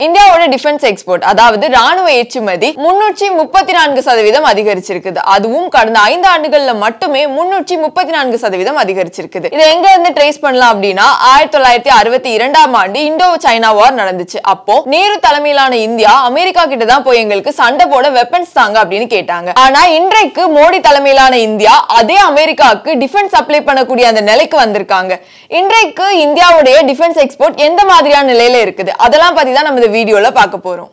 இந்தியாவோட defence export அதாவது ராணுவ ஏற்றுமதி முன்னூற்றி முப்பத்தி நான்கு சதவீதம் அதிகரிச்சிருக்குது அதுவும் கடந்த ஐந்து ஆண்டுகள்ல மட்டுமே முன்னூற்றி முப்பத்தி நான்கு சதவீதம் அதிகரிச்சிருக்குது இதை எங்க இருந்து ட்ரேஸ் பண்ணலாம் அப்படின்னா ஆயிரத்தி தொள்ளாயிரத்தி அறுபத்தி இரண்டாம் ஆண்டு இண்டோ சைனா வார் நடந்துச்சு அப்போ நேரு தலைமையிலான இந்தியா அமெரிக்கா கிட்ட தான் போய் எங்களுக்கு சண்டை போட வெப்பன்ஸ் தாங்க அப்படின்னு கேட்டாங்க ஆனா இன்றைக்கு மோடி தலைமையிலான இந்தியா அதே அமெரிக்காவுக்கு டிஃபென்ஸ் சப்ளை பண்ணக்கூடிய அந்த நிலைக்கு வந்திருக்காங்க இன்றைக்கு இந்தியாவுடைய டிஃபென்ஸ் எக்ஸ்போர்ட் எந்த மாதிரியான நிலையில இருக்குது அதெல்லாம் பத்தி தான் நம்ம இந்த வீடியோல பார்க்க போறோம்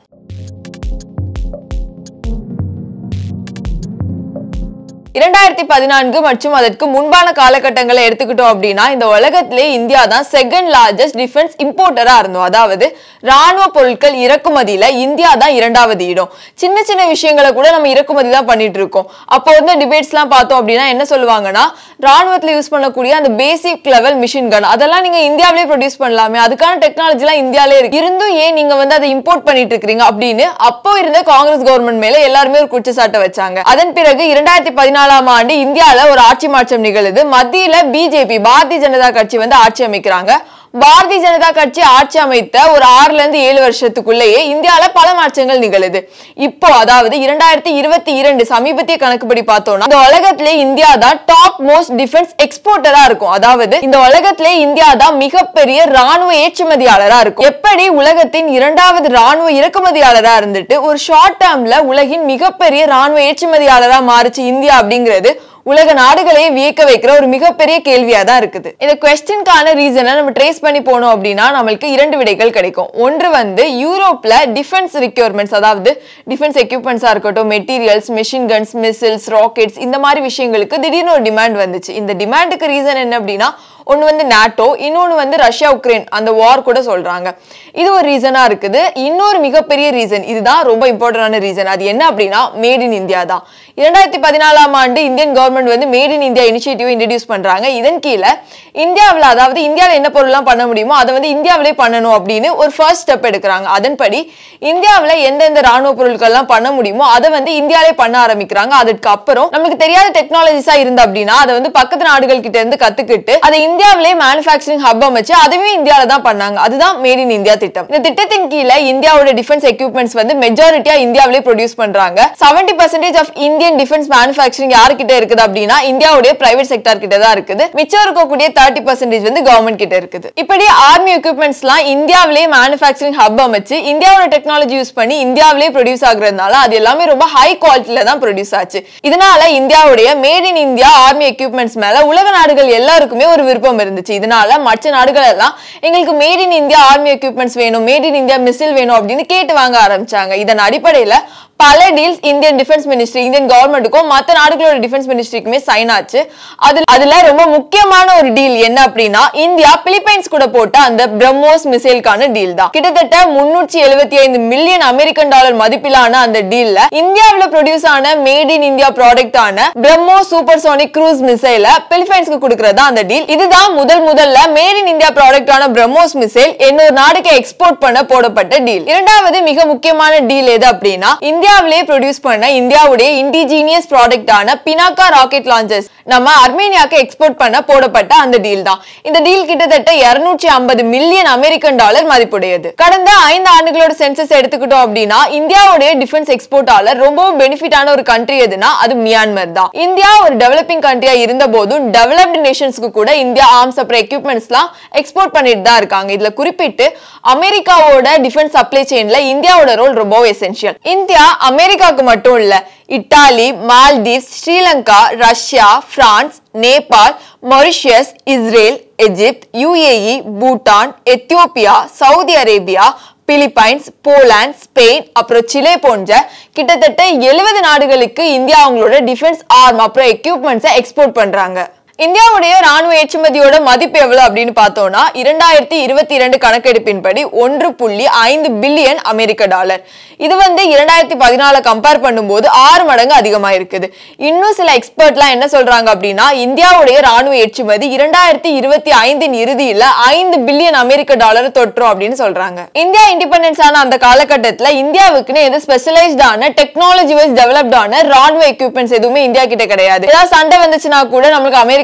இரண்டாயிரத்தி பதினான்கு மற்றும் அதற்கு முன்பான காலகட்டங்களை எடுத்துக்கிட்டோம் அப்படின்னா இந்த உலகத்திலே இந்தியா தான் செகண்ட் லார்ஜஸ்ட் டிஃபென்ஸ் இம்போர்ட்டரா இருந்தோம் அதாவது ராணுவ பொருட்கள் இறக்குமதியில இந்தியா தான் இரண்டாவது இடம் சின்ன சின்ன விஷயங்களை கூட நம்ம இறக்குமதி தான் பண்ணிட்டு இருக்கோம் அப்போ வந்து டிபேட்ஸ் எல்லாம் பார்த்தோம் அப்படின்னா என்ன சொல்லுவாங்கன்னா ராணுவத்துல யூஸ் பண்ணக்கூடிய அந்த பேசிக் லெவல் மிஷின் கன் அதெல்லாம் நீங்க இந்தியாவிலே ப்ரொடியூஸ் பண்ணலாமே அதுக்கான டெக்னாலஜி எல்லாம் இந்தியாவிலே இருக்கு இருந்தும் ஏன் நீங்க வந்து அதை இம்போர்ட் பண்ணிட்டு இருக்கீங்க அப்படின்னு அப்போ இருந்த காங்கிரஸ் கவர்மெண்ட் மேல எல்லாருமே ஒரு குற்றச்சாட்டை வச்சாங்க அதன் பிறகு இரண்டாயிரத்தி பதினாலாம் ஆண்டு இந்தியால ஒரு ஆட்சி மாற்றம் நிகழுது மத்தியில பிஜேபி பாரதிய ஜனதா கட்சி வந்து ஆட்சி அமைக்கிறாங்க பாரதிய ஜனதா கட்சி ஆட்சி அமைத்த ஒரு ஆறுல இருந்து ஏழு வருஷத்துக்குள்ளேயே இந்தியால பல மாற்றங்கள் நிகழுது இப்போ அதாவது இரண்டாயிரத்தி இருபத்தி இரண்டு சமீபத்திய கணக்குப்படி பார்த்தோம்னா இந்த உலகத்திலே இந்தியா தான் டாப் மோஸ்ட் டிஃபென்ஸ் எக்ஸ்போர்ட்டரா இருக்கும் அதாவது இந்த உலகத்திலே இந்தியா தான் மிகப்பெரிய ராணுவ ஏற்றுமதியாளரா இருக்கும் எப்படி உலகத்தின் இரண்டாவது ராணுவ இறக்குமதியாளரா இருந்துட்டு ஒரு ஷார்ட் டேர்ம்ல உலகின் மிகப்பெரிய ராணுவ ஏற்றுமதியாளரா மாறுச்சு இந்தியா அப்படிங்கிறது உலக நாடுகளையே வியக்க வைக்கிற ஒரு மிகப்பெரிய கேள்வியா தான் இருக்குது இந்த கொஸ்டின்கான ரீசனை நம்ம ட்ரேஸ் பண்ணி போனோம் அப்படின்னா நம்மளுக்கு இரண்டு விடைகள் கிடைக்கும் ஒன்று வந்து யூரோப்ல டிஃபென்ஸ் ரிக்யூர்மெண்ட்ஸ் அதாவது டிஃபென்ஸ் எக்யூப்மெண்ட்ஸா இருக்கட்டும் materials machine guns missiles rockets இந்த மாதிரி விஷயங்களுக்கு திடீர்னு ஒரு டிமாண்ட் வந்துச்சு இந்த டிமாண்டுக்கு ரீசன் என்ன அப்படின்னா ஒன்று வந்து நாட்டோ இன்னொன்று வந்து ரஷ்யா உக்ரைன் அந்த வார் கூட சொல்றாங்க இது ஒரு ரீசனா இருக்குது இன்னொரு மிகப்பெரிய ரீசன் இதுதான் ரொம்ப இம்பார்ட்டன்டான ரீசன் அது என்ன அப்படின்னா மேட் இன் இந்தியா தான் இரண்டாயிரத்தி பதினாலாம் ஆண்டு இந்தியன் கவர்மெண்ட் வந்து made in India initiative introduce பண்றாங்க இதன் கீழே இந்தியாவில் அதாவது இந்தியாவில் என்ன பொருள்லாம் பண்ண முடியுமோ அதை வந்து இந்தியாவிலே பண்ணணும் அப்படின்னு ஒரு ஃபர்ஸ்ட் ஸ்டெப் எடுக்கிறாங்க அதன்படி இந்தியாவில் எந்தெந்த ராணுவ பொருட்கள்லாம் பண்ண முடியுமோ அதை வந்து இந்தியாவிலே பண்ண ஆரம்பிக்கிறாங்க அதுக்கு அப்புறம் நமக்கு தெரியாத டெக்னாலஜிஸா இருந்து அப்படின்னா அதை வந்து பக்கத்து நாடுகள் கிட்ட இருந்து கத்துக்கிட்டு அதை இந்தியாவிலே மேனுஃபேக்சரிங் ஹப் அமைச்சு அதுவே இந்தியாவில தான் பண்ணாங்க அதுதான் மேட் இன் இந்தியா திட்டம் இந்த திட்டத்தின் கீழே இந்தியாவோட டிஃபென்ஸ் எக்யூப்மெண்ட்ஸ் வந்து மெஜாரிட்டியா இந்தியாவிலே ப்ரொடியூஸ் பண்றாங்க seventy percentage of Indian defence manufacturing யார்கிட்ட இருக்குது அப்படின்னா இந்தியாவுடைய பிரைவேட் செக்டர் கிட்ட தான் இருக்குது மிச்சம் இருக்கக்கூடிய தேர்ட்டி பர்சன்டேஜ் வந்து கவர்மெண்ட் கிட்ட இருக்குது இப்படி ஆர்மி எக்யூப்மெண்ட்ஸ் எல்லாம் இந்தியாவிலே மேனுஃபேக்சரிங் ஹப் அமைச்சு இந்தியாவோட டெக்னாலஜி யூஸ் பண்ணி இந்தியாவிலே ப்ரொடியூஸ் ஆகுறதுனால அது எல்லாமே ரொம்ப ஹை குவாலிட்டியில தான் ப்ரொடியூஸ் ஆச்சு இதனால இந்தியாவுடைய made in India army equipments மேல உலக நாடுகள் எல்லாருக்குமே ஒரு விருப்பம் இருந்துச்சு இதனால மற்ற நாடுகள் எல்லாம் எங்களுக்கு made in India army equipments வேணும் மேட் இன் இந்தியா மிசில் வேணும் அப்படின்னு கேட்டு வாங்க ஆரம்பிச்சாங்க இதன் அடிப்படையில பல deals Indian defence ministry Indian கவர்மெண்ட்டுக்கும் மற்ற நாடுகளோட டிஃபென்ஸ் மினிஸ்ட்ரிக்குமே சைன் ஆச்சு அதுல அதுல ரொம்ப முக்கியமான ஒரு டீல் என்ன அப்படின்னா இந்தியா பிலிப்பைன்ஸ் கூட போட்ட அந்த பிரம்மோஸ் மிசைலுக்கான டீல் தான் கிட்டத்தட்ட முன்னூற்றி எழுபத்தி ஐந்து மில்லியன் அமெரிக்கன் டாலர் மதிப்பிலான அந்த டீல்ல இந்தியாவில் ப்ரொடியூஸ் ஆன மேட் இன் இந்தியா ப்ராடக்ட் ஆன பிரம்மோ சூப்பர் சோனிக் க்ரூஸ் மிசைல பிலிப்பைன்ஸ்க்கு கொடுக்கறதா அந்த டீல் இதுதான் முதல் முதல்ல மேட் இன் இந்தியா ப்ராடக்ட் ஆன பிரம்மோஸ் மிசைல் இன்னொரு நாடுக்கு எக்ஸ்போர்ட் பண்ண போடப்பட்ட டீல் இரண்டாவது மிக முக்கியமான டீல் எது அப்படின்னா இந்தியா இந்தியாவிலே ப்ரொடியூஸ் பண்ண இந்தியாவுடைய இண்டிஜீனியஸ் ப்ராடக்டான பினாக்கா ராக்கெட் லான்ச்சர்ஸ் நம்ம அர்மேனியாக்கு எக்ஸ்போர்ட் பண்ண போடப்பட்ட அந்த டீல் தான் இந்த டீல் கிட்டத்தட்ட இருநூற்றி ஐம்பது மில்லியன் அமெரிக்கன் டாலர் மதிப்புடையது கடந்த ஐந்து ஆண்டுகளோட சென்சஸ் எடுத்துக்கிட்டோம் அப்படின்னா இந்தியாவுடைய டிஃபென்ஸ் எக்ஸ்போர்ட்டால ரொம்பவும் பெனிஃபிட்டான ஒரு கண்ட்ரி எதுனா அது மியான்மர் தான் இந்தியா ஒரு டெவலப்பிங் கண்ட்ரியா இருந்த போதும் டெவலப்டு நேஷன்ஸ்க்கு கூட இந்தியா ஆர்ம்ஸ் அப்புறம் எக்யூப்மெண்ட்ஸ்லாம் எக்ஸ்போர்ட் பண்ணிட்டு தான் இருக்காங்க இதுல குறிப்பிட்டு அமெரிக்காவோட டிஃபென்ஸ் சப்ளை செயின்ல இந்தியாவோட ரோல் ரொம்ப எசென்ஷியல் இந்தியா அமெரிக்காவுக்கு மட்டும் இல்ல Italy Maldives Sri Lanka Russia France Nepal Mauritius Israel Egypt UAE Bhutan Ethiopia Saudi Arabia Philippines Poland Spain அப்புறம் சிலே போன்ற கிட்டத்தட்ட எழுபது நாடுகளுக்கு இந்தியா அவங்களோட டிஃபென்ஸ் ஆர்ம் அப்புறம் எக்யூப்மெண்ட்ஸை எக்ஸ்போர்ட் பண்றாங்க இந்தியாவுடைய ராணுவ ஏற்றுமதியோட மதிப்பு எவ்வளவு அப்படின்னு பார்த்தோம்னா இரண்டாயிரத்தி இருபத்தி இரண்டு கணக்கெடுப்பின்படி ஒன்று புள்ளி ஐந்து பில்லியன் அமெரிக்க டாலர் இது வந்து இரண்டாயிரத்தி பதினால கம்பேர் பண்ணும்போது ஆறு மடங்கு அதிகமா இருக்குது இன்னும் சில எக்ஸ்பர்ட்லாம் என்ன சொல்றாங்க அப்படின்னா இந்தியாவுடைய ராணுவ ஏற்றுமதி இரண்டாயிரத்தி இருபத்தி ஐந்தின் இறுதியில ஐந்து பில்லியன் அமெரிக்க டாலர் தொற்றும் அப்படின்னு சொல்றாங்க இந்தியா இண்டிபெண்டன்ஸ் ஆன அந்த காலகட்டத்துல இந்தியாவுக்குன்னு எது ஸ்பெஷலைஸ்டான டெக்னாலஜி வைஸ் டெவலப்டான ராணுவ எக்யூப்மெண்ட்ஸ் எதுவுமே இந்தியா கிட்ட கிடையாது ஏதாவது சண்டை வந்துச்சுன்னா கூட நம்மளுக்கு அமெரிக்கா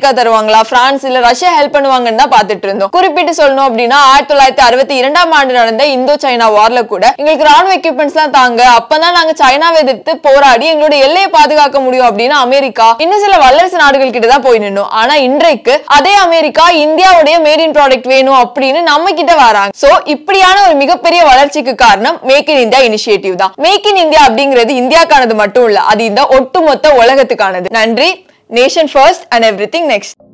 அமெரிக்கா தருவாங்களா பிரான்ஸ் இல்ல ரஷ்யா ஹெல்ப் பண்ணுவாங்கன்னு தான் பாத்துட்டு இருந்தோம் குறிப்பிட்டு சொல்லணும் அப்படின்னா ஆயிரத்தி தொள்ளாயிரத்தி அறுபத்தி இரண்டாம் ஆண்டு நடந்த இந்தோ சைனா வார்ல கூட எங்களுக்கு ராணுவ எக்யூப்மெண்ட்ஸ் எல்லாம் தாங்க அப்பதான் நாங்க சைனாவை எதிர்த்து போராடி எங்களோட எல்லையை பாதுகாக்க முடியும் அப்படின்னு அமெரிக்கா இன்னும் சில வல்லரசு நாடுகள் கிட்ட தான் போய் நின்னோம் ஆனா இன்றைக்கு அதே அமெரிக்கா இந்தியாவுடைய மேட் இன் ப்ராடக்ட் வேணும் அப்படின்னு நம்ம கிட்ட வராங்க சோ இப்படியான ஒரு மிகப்பெரிய வளர்ச்சிக்கு காரணம் மேக் இன் இந்தியா இனிஷியேட்டிவ் தான் மேக் இன் இந்தியா அப்படிங்கிறது இந்தியாக்கானது மட்டும் இல்ல அது இந்த ஒட்டுமொத்த உலகத்துக்கானது நன்றி nation first and everything next